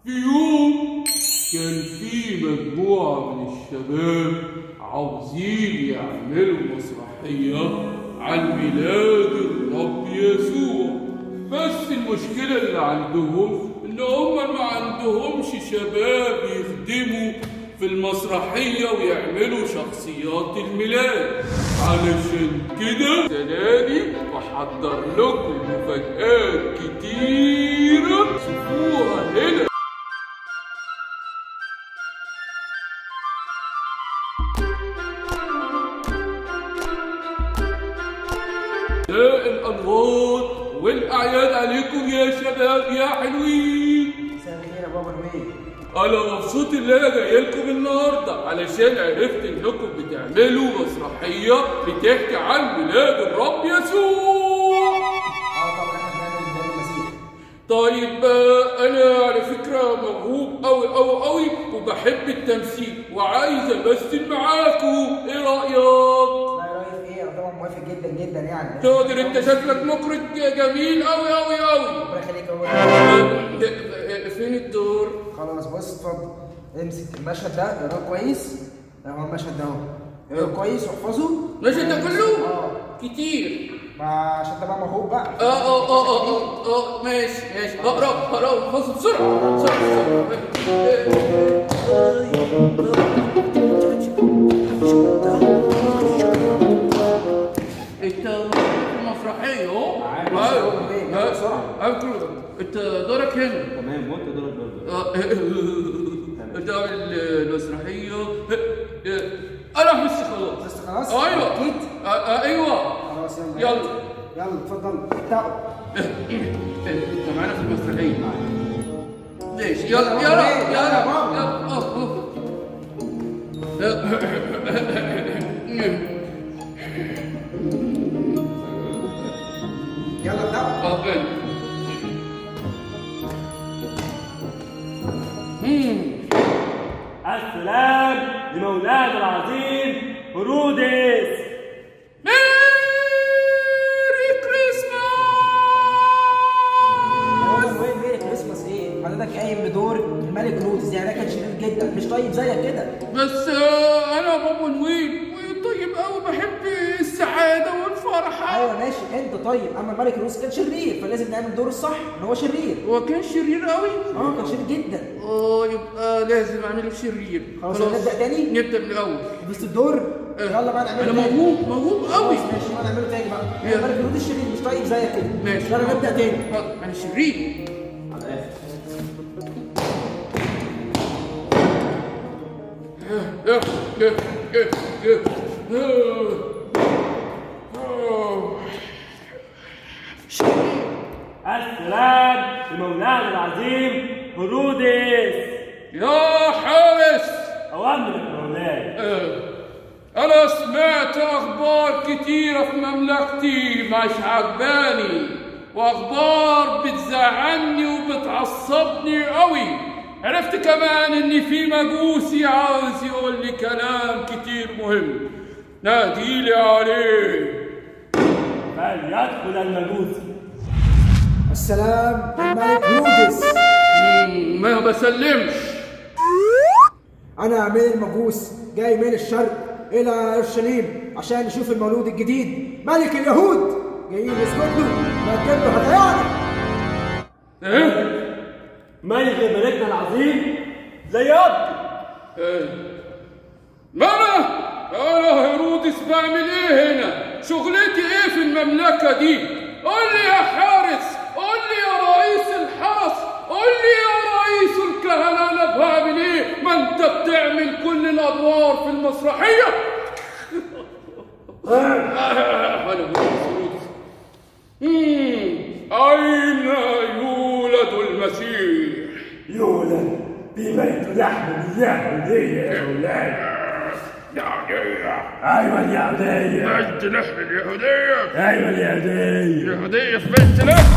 في يوم كان في مجموعة من الشباب عاوزين يعملوا مسرحية عن ميلاد الرب يسوع بس المشكلة اللي عندهم إن هما ما عندهمش شباب يخدموا في المسرحية ويعملوا شخصيات الميلاد علشان كده السنة دي بحضر لكم مفاجآت كتيرة شوفوها هنا ده الأنوار والأعياد عليكم يا شباب يا حلوين مساء الخير يا بابا نويل انا مبسوط ان انا جاي لكم النهارده علشان عرفت انكم بتعملوا مسرحيه بتحكي عن ميلاد الرب يسوع اه طبعا احنا بنعمل ميلاد المسيح طيب آه، انا على فكره موهوب قوي قوي قوي وبحب التمثيل وعايز امثل معاكم ايه رايك لا يا ريس ايه انا طبعا موافق جدا جدا يعني تقدر انت شكلك مخرج جميل قوي قوي قوي ربنا يخليك يا بابا فين الدور خلاص بص اتفضل امسك المشهد ده اقراه كويس اهو المشهد ده اهو اقراه كويس واحفظه المشهد ده كله اه كتير ما- عشان انت بقى موهوب بقى اه اه اه اه اه اه ماشي ماشي اقرا اقرا احفظه بسرعه بسرعه انت في المسرحيه اهو معاك بسرعة، بيه، ها؟ بسرعة. ها؟ كله انت دورك هنا تمام وانت دورك برضه آه، انت ال- المسرحيه انا بس خلاص بس خلاص ايوه اكيد آه، آه، ايوه خلاص يلا يلا. يلا اتفضل ابدأوا انت معانا في المسرحيه ليش يلا يلا يلا يلا يلا يا بابا. يلا أوه، أوه. يلا ابدأوا آه، يلا. مم. السلام لمولانا العظيم هرودس ميري كريسماس هو وين ميري كريسماس ايه؟ حضرتك قايم بدور الملك رودز يعني ده كان شرير جدا مش طيب زيك كده بس آه، انا بابا نويل طيب قوي بحب السعاده والفرحه ايوه ماشي انت طيب اما الملك رودز كان شرير فلازم نعمل دور الصح ان هو شرير هو كان شرير قوي اه كان شرير جدا اه يبقى لازم اعمله شرير خلاص، نبدأ تاني؟ نبدا من الاول بس الدور يلا بقى نعمله انا تاني. موهوب موهوب قوي خلاص ماشي بقى نعمله تاني بقى يلا. الملك رودز شرير مش طيب زيك كده ماشي يلا نبدأ تاني اتفضل، انا شرير على الاخر يا- يا- يا- يا- آه. آه. السلام لمولانا العظيم هرودس يا حارس اوامرك مولاي آه. أنا سمعت أخبار كتيرة في مملكتي مش عجباني وأخبار بتزعلني وبتعصبني قوي عرفت كمان إن في مجوسي عاوز يقول لي كلام كتير مهم ناديلي عليه فليدخل المجوسي السلام الملك رودز مم، ما بسلمش انا امير المجوس جاي من الشرق الى اورشليم عشان نشوف المولود الجديد ملك اليهود جايين نسجد له نقدم له هدايانا إيه؟ ملك ملكنا العظيم زي اب إيه؟ ما انا انا هيرودس بعمل ايه هنا شغلتي ايه في المملكه دي قول لي يا حارس قول لي يا رئيس الحرس قول لي يا رئيس الكهنه انا بعمل ايه ما انت بتعمل كل الادوار في المسرحيه انا هيرودس مم، اين يولد المسيح يولد ببيت لحم اليهودية يا مولاي يهودية ايوه اليهودية بنت لحم اليهودية ايوه اليهودية اليهودية في بنت لحم